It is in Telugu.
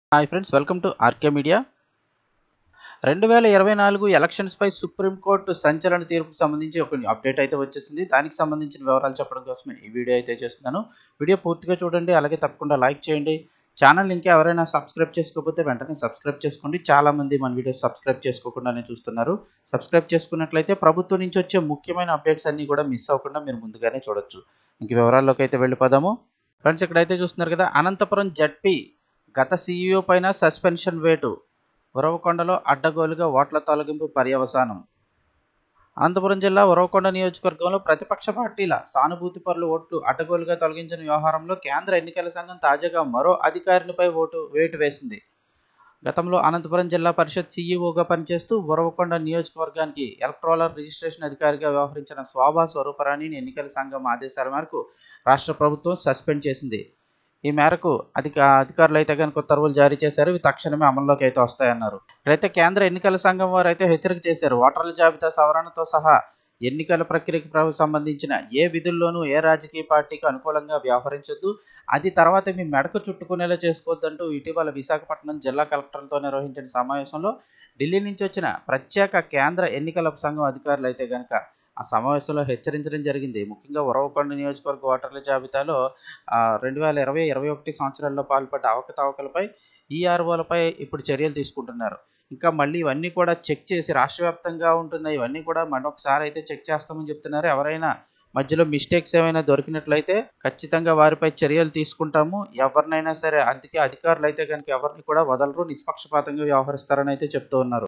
hi friends welcome to RK media రెండు వేల ఇరవై నాలుగు ఎలక్షన్స్పై సుప్రీంకోర్టు సంచలన తీర్పుకు సంబంధించి ఒక అప్డేట్ అయితే వచ్చేసింది దానికి సంబంధించిన వివరాలు చెప్పడం కోసమే ఈ వీడియో అయితే చేస్తున్నాను వీడియో పూర్తిగా చూడండి అలాగే తప్పకుండా లైక్ చేయండి ఛానల్ ఇంకా ఎవరైనా సబ్స్క్రైబ్ చేసుకోకపోతే వెంటనే సబ్స్క్రైబ్ చేసుకోండి చాలామంది మన వీడియోస్ సబ్స్క్రైబ్ చేసుకోకుండానే చూస్తున్నారు సబ్స్క్రైబ్ చేసుకున్నట్లయితే ప్రభుత్వం నుంచి వచ్చే ముఖ్యమైన అప్డేట్స్ అన్నీ కూడా మిస్ అవ్వకుండా మీరు ముందుగానే చూడొచ్చు ఇంక వివరాల్లోకి అయితే వెళ్ళిపోదాము ఫ్రెండ్స్ ఇక్కడైతే చూస్తున్నారు కదా అనంతపురం జడ్పీ గత సీఈఓ పైన సస్పెన్షన్ వేటు ఉరవకొండలో అడ్డగోలుగా ఓట్ల తొలగింపు పర్యవసానం అనంతపురం జిల్లా ఉరవకొండ నియోజకవర్గంలో ప్రతిపక్ష పార్టీల సానుభూతి పరులు ఓట్లు అడ్డగోలుగా తొలగించిన వ్యవహారంలో కేంద్ర ఎన్నికల సంఘం తాజాగా మరో అధికారినిపై ఓటు వేటు వేసింది గతంలో అనంతపురం జిల్లా పరిషత్ సీఈఓగా పనిచేస్తూ ఉరవకొండ నియోజకవర్గానికి ఎలక్ట్రోలర్ రిజిస్ట్రేషన్ అధికారిగా వ్యవహరించిన శోభా స్వరూపరాణిని ఎన్నికల సంఘం ఆదేశాల మేరకు రాష్ట్ర ప్రభుత్వం సస్పెండ్ చేసింది ఈ మేరకు అధిక అధికారులు అయితే కనుక ఉత్తర్వులు జారీ చేశారు ఇవి తక్షణమే అమల్లోకి అయితే వస్తాయన్నారు ఇక్కడైతే కేంద్ర ఎన్నికల సంఘం వారు అయితే హెచ్చరిక చేశారు ఓటర్ల జాబితా సవరణతో సహా ఎన్నికల ప్రక్రియకు సంబంధించిన ఏ విధుల్లోనూ ఏ రాజకీయ పార్టీకి అనుకూలంగా వ్యవహరించొద్దు అది తర్వాత మీ మెడకు చుట్టుకునేలా చేసుకోవద్దంటూ ఇటీవల విశాఖపట్నం జిల్లా కలెక్టర్లతో నిర్వహించిన సమావేశంలో ఢిల్లీ నుంచి వచ్చిన ప్రత్యేక కేంద్ర ఎన్నికల సంఘం అధికారులు అయితే కనుక ఆ సమావేశంలో హెచ్చరించడం జరిగింది ముఖ్యంగా ఉరవకొండ నియోజకవర్గ ఓటర్ల జాబితాలో రెండు వేల ఇరవై ఇరవై ఒకటి సంవత్సరాల్లో పాల్పడ్డ అవకతవకలపై ఈఆర్ఓలపై ఇప్పుడు చర్యలు తీసుకుంటున్నారు ఇంకా మళ్ళీ ఇవన్నీ కూడా చెక్ చేసి రాష్ట్ర వ్యాప్తంగా ఉంటున్న ఇవన్నీ కూడా మరొకసారి అయితే చెక్ చేస్తామని చెప్తున్నారు ఎవరైనా మధ్యలో మిస్టేక్స్ ఏమైనా దొరికినట్లయితే ఖచ్చితంగా వారిపై చర్యలు తీసుకుంటాము ఎవరినైనా సరే అందుకే అధికారులు అయితే కనుక ఎవరిని కూడా వదలరు నిష్పక్షపాతంగా వ్యవహరిస్తారని అయితే చెప్తూ ఉన్నారు